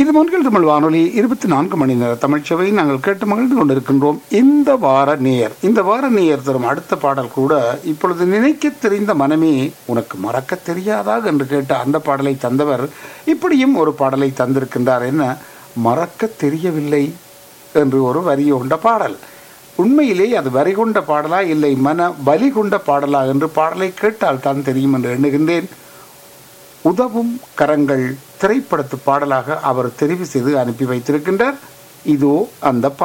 இது முன்கள் தமிழ் வானொலி இருபத்தி நான்கு மணி நேர தமிழ்ச்சவை நாங்கள் கேட்டு மகிழ்ந்து கொண்டிருக்கின்றோம் இந்த வார நேயர் இந்த வார நேயர் தரும் அடுத்த பாடல் கூட இப்பொழுது நினைக்க தெரிந்த மனமே உனக்கு மறக்க தெரியாதா என்று கேட்ட அந்த பாடலை தந்தவர் இப்படியும் ஒரு பாடலை தந்திருக்கின்றார் என்ன மறக்க தெரியவில்லை என்று ஒரு வரி கொண்ட பாடல் உண்மையிலே அது வரி கொண்ட பாடலா இல்லை மன வலி கொண்ட பாடலா என்று பாடலை கேட்டால் தான் தெரியும் என்று எண்ணுகின்றேன் உதவும் கரங்கள் திரைப்படத்து பாடலாக அவர் தெரிவு செய்து அனுப்பி வைத்திருக்கின்றார் இதோ அந்த பாடல்